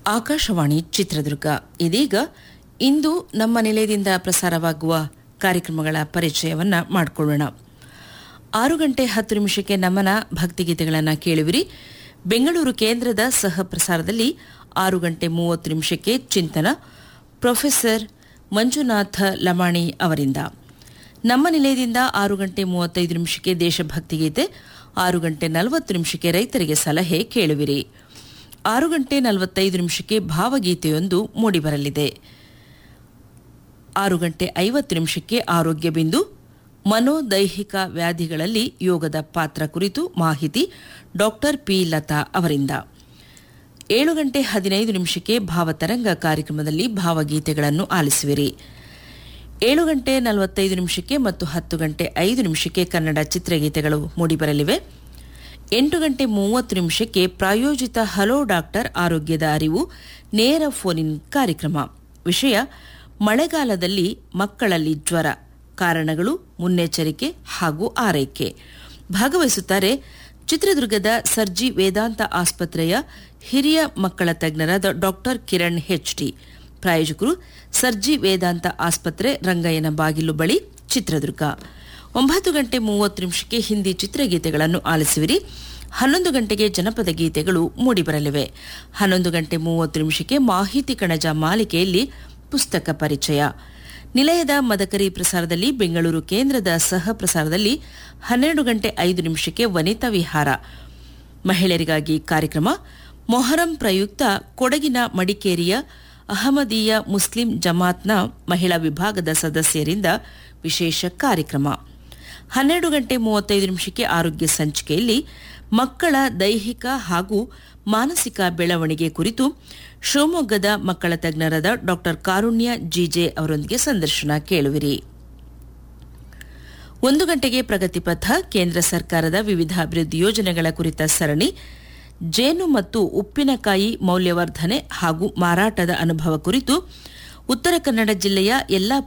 ಆಕಾಶವಾಣಿ ಚಿತ್ರದುರ್ಗ ಇದೀಗ ಇಂದು ನಮ್ಮ ನಿಲಯದಿಂದ ಪ್ರಸಾರವಾಗುವ ಕಾರ್ಯಕ್ರಮಗಳ ಪರಿಚಯವನ್ನ ಮಾಡಿಕೊಳ್ಳೋಣ ಆರು ಗಂಟೆ ಹತ್ತು ನಿಮಿಷಕ್ಕೆ ನಮನ ಭಕ್ತಿಗೀತೆಗಳನ್ನು ಕೇಳುವಿರಿ ಬೆಂಗಳೂರು ಕೇಂದ್ರದ ಸಹ ಪ್ರಸಾರದಲ್ಲಿ ಆರು ಗಂಟೆ ಮೂವತ್ತು ನಿಮಿಷಕ್ಕೆ ಚಿಂತನ ಪ್ರೊಫೆಸರ್ ಮಂಜುನಾಥ ಲಮಾಣಿ ಅವರಿಂದ ನಮ್ಮ ನಿಲಯದಿಂದ ಆರು ಗಂಟೆ ಮೂವತ್ತೈದು ನಿಮಿಷಕ್ಕೆ ದೇಶಭಕ್ತಿ ಗೀತೆ ಆರು ಗಂಟೆ ನಲವತ್ತು ನಿಮಿಷಕ್ಕೆ ರೈತರಿಗೆ ಸಲಹೆ ಕೇಳುವಿರಿ ಆರು ಗಂಟೆ ನಲವತ್ತೈದು ನಿಮಿಷಕ್ಕೆ ಭಾವಗೀತೆಯೊಂದು ಮೂಡಿಬರಲಿದೆ ಆರು ಗಂಟೆ ಐವತ್ತು ನಿಮಿಷಕ್ಕೆ ಆರೋಗ್ಯ ಬಿಂದು ಮನೋದೈಹಿಕ ವ್ಯಾಧಿಗಳಲ್ಲಿ ಯೋಗದ ಪಾತ್ರ ಕುರಿತು ಮಾಹಿತಿ ಡಾಕ್ಟರ್ ಪಿ ಲತಾ ಅವರಿಂದ ಏಳು ಗಂಟೆ ಹದಿನೈದು ನಿಮಿಷಕ್ಕೆ ಭಾವತರಂಗ ಕಾರ್ಯಕ್ರಮದಲ್ಲಿ ಭಾವಗೀತೆಗಳನ್ನು ಆಲಿಸುವಿರಿ ಏಳು ಗಂಟೆ ನಲವತ್ತೈದು ನಿಮಿಷಕ್ಕೆ ಮತ್ತು ಹತ್ತು ಗಂಟೆ ಐದು ನಿಮಿಷಕ್ಕೆ ಕನ್ನಡ ಚಿತ್ರಗೀತೆಗಳು ಮೂಡಿಬರಲಿವೆ ಎಂಟು ಗಂಟೆ ಮೂವತ್ತು ನಿಮಿಷಕ್ಕೆ ಪ್ರಾಯೋಜಿತ ಹಲೋ ಡಾಕ್ಟರ್ ಆರೋಗ್ಯದ ಅರಿವು ನೇರ ಫೋನ್ ಇನ್ ಕಾರ್ಯಕ್ರಮ ವಿಷಯ ಮಳೆಗಾಲದಲ್ಲಿ ಮಕ್ಕಳಲ್ಲಿ ಜ್ವರ ಕಾರಣಗಳು ಮುನ್ನೆಚ್ಚರಿಕೆ ಹಾಗೂ ಆರೈಕೆ ಭಾಗವಹಿಸುತ್ತಾರೆ ಚಿತ್ರದುರ್ಗದ ಸರ್ಜಿ ವೇದಾಂತ ಆಸ್ಪತ್ರೆಯ ಹಿರಿಯ ಮಕ್ಕಳ ತಜ್ಞರಾದ ಡಾಕ್ಟರ್ ಕಿರಣ್ ಹೆಚ್ಡಿ ಪ್ರಾಯೋಜಕರು ಸರ್ಜಿ ವೇದಾಂತ ಆಸ್ಪತ್ರೆ ರಂಗಯ್ಯನ ಬಾಗಿಲು ಬಳಿ ಚಿತ್ರದುರ್ಗ ಒಂಬತ್ತು ಗಂಟೆ ಮೂವತ್ತು ನಿಮಿಷಕ್ಕೆ ಹಿಂದಿ ಚಿತ್ರಗೀತೆಗಳನ್ನು ಆಲಿಸುವಿರಿ ಹನ್ನೊಂದು ಗಂಟೆಗೆ ಜನಪದ ಗೀತೆಗಳು ಮೂಡಿಬರಲಿವೆ ಹನ್ನೊಂದು ಗಂಟೆ ಮೂವತ್ತು ನಿಮಿಷಕ್ಕೆ ಮಾಹಿತಿ ಕಣಜ ಮಾಲಿಕೆಯಲ್ಲಿ ಪುಸ್ತಕ ಪರಿಚಯ ನಿಲಯದ ಮದಕರಿ ಪ್ರಸಾರದಲ್ಲಿ ಬೆಂಗಳೂರು ಕೇಂದ್ರದ ಸಹ ಪ್ರಸಾರದಲ್ಲಿ ಹನ್ನೆರಡು ಗಂಟೆ ಐದು ನಿಮಿಷಕ್ಕೆ ವನಿತಾ ವಿಹಾರ ಮಹಿಳೆಯರಿಗಾಗಿ ಕಾರ್ಯಕ್ರಮ ಮೊಹರಂ ಪ್ರಯುಕ್ತ ಕೊಡಗಿನ ಮಡಿಕೇರಿಯ ಅಹಮದೀಯ ಮುಸ್ಲಿಂ ಜಮಾತ್ನ ಮಹಿಳಾ ವಿಭಾಗದ ಸದಸ್ಯರಿಂದ ವಿಶೇಷ ಕಾರ್ಯಕ್ರಮ ಹನ್ನೆರಡು ಗಂಟೆ ಮೂವತ್ತೈದು ನಿಮಿಷಕ್ಕೆ ಆರೋಗ್ಯ ಸಂಚಿಕೆಯಲ್ಲಿ ಮಕ್ಕಳ ದೈಹಿಕ ಹಾಗೂ ಮಾನಸಿಕ ಬೆಳವಣಿಗೆ ಕುರಿತು ಶಿವಮೊಗ್ಗದ ಮಕ್ಕಳ ತಜ್ಞರಾದ ಡಾಕ್ಟರ್ ಕಾರುಣ್ಯ ಜಿಜೆ ಅವರೊಂದಿಗೆ ಸಂದರ್ಶನ ಕೇಳುವಿರಿ ಒಂದು ಗಂಟೆಗೆ ಪ್ರಗತಿ ಪಥ ಕೇಂದ್ರ ಸರ್ಕಾರದ ವಿವಿಧ ಅಭಿವೃದ್ಧಿ ಯೋಜನೆಗಳ ಕುರಿತ ಸರಣಿ ಜೇನು ಮತ್ತು ಉಪ್ಪಿನಕಾಯಿ ಮೌಲ್ಯವರ್ಧನೆ ಹಾಗೂ ಮಾರಾಟದ ಅನುಭವ ಕುರಿತು ಉತ್ತರ ಕನ್ನಡ ಜಿಲ್ಲೆಯ ಎಲ್ಲಾ